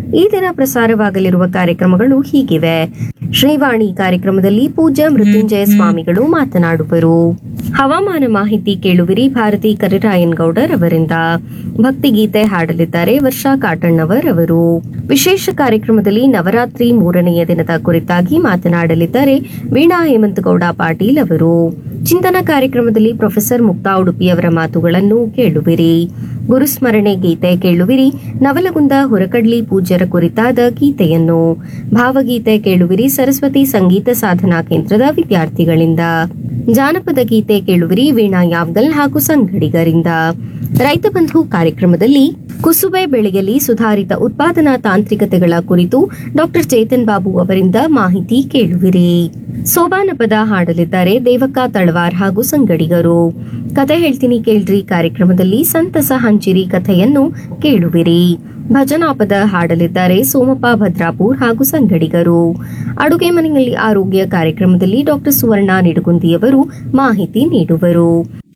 ಈ ದಿನ ಪ್ರಸಾರವಾಗಲಿರುವ ಕಾರ್ಯಕ್ರಮಗಳು ಹೀಗಿವೆ ಶ್ರೀವಾಣಿ ಕಾರ್ಯಕ್ರಮದಲ್ಲಿ ಪೂಜ್ಯ ಮೃತ್ಯುಂಜಯ ಸ್ವಾಮಿಗಳು ಮಾತನಾಡುವರು ಹವಾಮಾನ ಮಾಹಿತಿ ಕೇಳುವಿರಿ ಭಾರತಿ ಕರಿರಾಯನ್ ಗೌಡರ್ ಅವರಿಂದ ಭಕ್ತಿಗೀತೆ ಹಾಡಲಿದ್ದಾರೆ ವರ್ಷಾ ಕಾಟಣ್ಣವರ್ ಅವರು ವಿಶೇಷ ಕಾರ್ಯಕ್ರಮದಲ್ಲಿ ನವರಾತ್ರಿ ಮೂರನೆಯ ದಿನದ ಕುರಿತಾಗಿ ಮಾತನಾಡಲಿದ್ದಾರೆ ವೀಣಾ ಹೇಮಂತಗೌಡ ಪಾಟೀಲ್ ಅವರು ಚಿಂತನ ಕಾರ್ಯಕ್ರಮದಲ್ಲಿ ಪ್ರೊಫೆಸರ್ ಮುಕ್ತಾ ಉಡುಪಿಯವರ ಮಾತುಗಳನ್ನು ಕೇಳುವಿರಿ ಗುರುಸ್ಮರಣೆ ಗೀತೆ ಕೇಳುವಿರಿ ನವಲಗುಂದ ಹೊರಕಡ್ಲಿ ಪೂಜ್ಯರ ಕುರಿತಾದ ಗೀತೆಯನ್ನು ಭಾವಗೀತೆ ಕೇಳುವಿರಿ ಸರಸ್ವತಿ ಸಂಗೀತ ಸಾಧನಾ ಕೇಂದ್ರದ ವಿದ್ಯಾರ್ಥಿಗಳಿಂದ ಜಾನಪದ ಗೀತೆ ಕೇಳುವಿರಿ ವೀಣಾ ಯಾವ್ಗಲ್ ಹಾಗೂ ಸಂಗಡಿಗರಿಂದ ರೈತ ಬಂಧು ಕಾರ್ಯಕ್ರಮದಲ್ಲಿ ಕುಸುಬೆ ಬೆಳೆಯಲ್ಲಿ ಸುಧಾರಿತ ಉತ್ಪಾದನಾ ತಾಂತ್ರಿಕತೆಗಳ ಕುರಿತು ಡಾಕ್ಟರ್ ಚೇತನ್ ಬಾಬು ಅವರಿಂದ ಮಾಹಿತಿ ಕೇಳುವಿರಿ ಸೋಬಾನ ಪದ ಹಾಡಲಿದ್ದಾರೆ ದೇವಕ್ಕ ತಳವಾರ್ ಹಾಗೂ ಸಂಗಡಿಗರು ಕತೆ ಹೇಳ್ತೀನಿ ಕೇಳ್ರಿ ಕಾರ್ಯಕ್ರಮದಲ್ಲಿ ಸಂತಸ ಹಂಚಿರಿ ಕಥೆಯನ್ನು ಕೇಳುವಿರಿ ಭಜನಾ ಪದ ಹಾಡಲಿದ್ದಾರೆ ಸೋಮಪ್ಪ ಭದ್ರಾಪುರ್ ಹಾಗೂ ಸಂಗಡಿಗರು ಅಡುಗೆ ಮನೆಯಲ್ಲಿ ಆರೋಗ್ಯ ಕಾರ್ಯಕ್ರಮದಲ್ಲಿ ಡಾಕ್ಟರ್ ಸುವರ್ಣ ನಿಡುಗುಂದಿಯವರು ಮಾಹಿತಿ ನೀಡುವರು